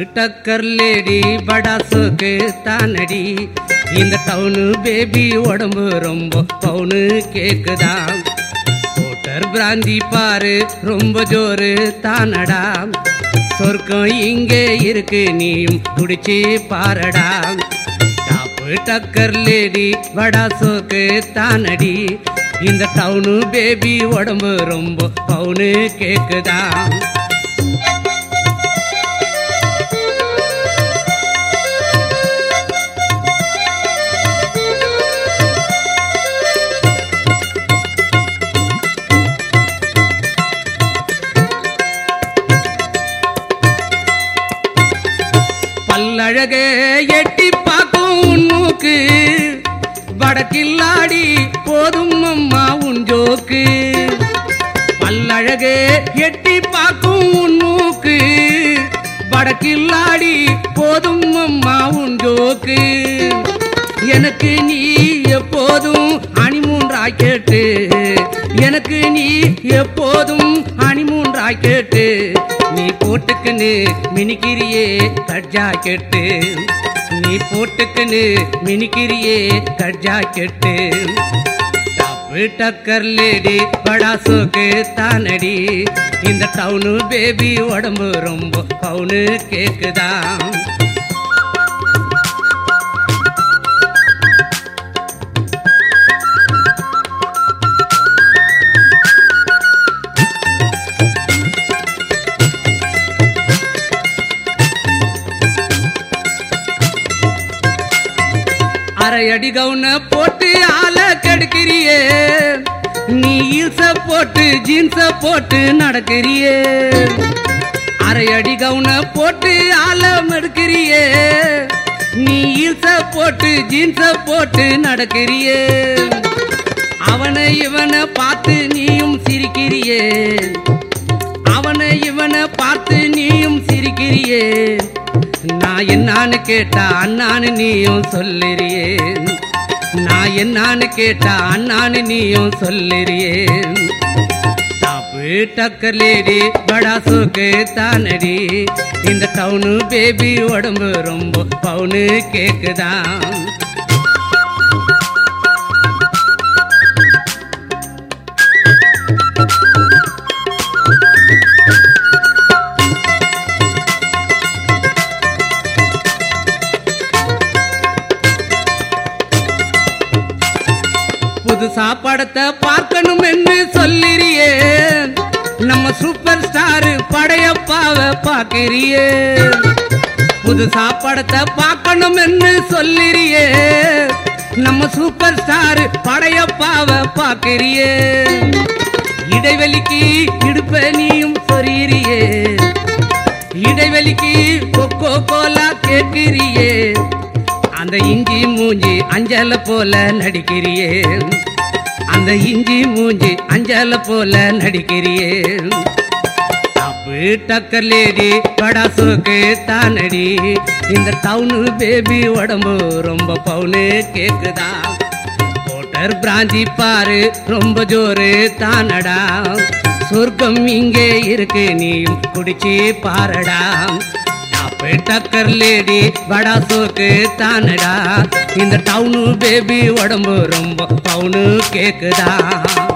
டக்கர் lady படாசுக்கு தானடி இந்த town baby உடம்பு ரொம்ப பவுனு கேக்குதா ஓட்டர் பிராந்தி பாரு ரொம்ப ஜோரு தானடா சொர்க்கம் இங்கே இருக்கு நீயும் குடிச்சு பாரடா டாப்பு டக்கர் லேடி வடாசோக்கு தானடி இந்த டவுனு பேபி உடம்பு ரொம்ப பவுனு கேக்குதா பல்லழகே எட்டி பார்க்கும் உன் மூக்கு வடக்கில்லாடி போதும் அம்மா உன் ஜோக்கு பல்லழகே எட்டி பார்க்கும் உன் மூக்கு வடக்கில்லாடி போதும் அம்மா உன் ஜோக்கு எனக்கு நீ எப்போதும் அணிமூன் ராக்கெட்டு எனக்கு நீ எப்போதும் அணிமூன் ராக்கெட்டு நீ போட்டுக்குன்னு மினிக்கிறியே கட்ஜா கெட்டு நீ போட்டுக்குன்னு மினிக்கிறியே கட்ஜா கெட்டு டாப்பு டக்கர் லேடி படாசோக்கு தானடி இந்த டவுனு பேபி உடம்பு ரொம்ப பவுனு கேக்குதா அரை அடி கவுன போட்டு ஆள கெடுக்கிறியே நீ ஈல்ஸ போட்டு ஜீன்ஸ போட்டு நடக்கிறியே அரை அடி கவுன போட்டு ஆள மடுக்கிறியே நீ ஈல்ஸ போட்டு ஜீன்ஸ போட்டு நடக்கிறியே அவனை இவனை பார்த்து நீயும் சிரிக்கிறியே அவனை இவனை பார்த்து நீயும் சிரிக்கிறியே நான் என்னான்னு கேட்டா அண்ணான்னு நீயும் சொல்லுறியே நான் என்னான்னு கேட்டா அண்ணான்னு நீயும் சொல்லுறியே டாப்பு டக்கர் லேடி படாசுக்கு தானடி இந்த டவுனு பேபி உடம்பு ரொம்ப பவுனு கேக்குதான் புதுசா படத்தை பார்க்கணும் என்று சொல்லிறியே நம்ம சூப்பர் ஸ்டார் படையப்பாவை பார்க்கிறியே புதுசா படத்தை பார்க்கணும் என்று சொல்லிறியே நம்ம சூப்பர் ஸ்டார் படையப்பாவை பார்க்கிறியே இடைவெளிக்கு இடுப்ப நீயும் சொறியிறியே இடைவெளிக்கு கொக்கோ கோலா கேட்கிறியே அந்த இஞ்சி மூஞ்சி அஞ்சல போல நடிக்கிறியே அந்த இஞ்சி மூஞ்சி அஞ்சல போல நடிக்கிறியே தப்பு டக்கர் லேடி படாசுக்கு தானடி இந்த டவுனு பேபி உடம்பு ரொம்ப பவுனு கேக்குதா கோட்டர் பிராந்தி பாரு ரொம்ப ஜோரு தானடா சொர்க்கம் இங்கே இருக்கு நீயும் குடிச்சு பாரடா டாப்பு டக்கர் லேடி படா சோக்கு தானடா இந்த டவுனு பேபி உடம்பு ரொம்ப பவுனு கேக்குதா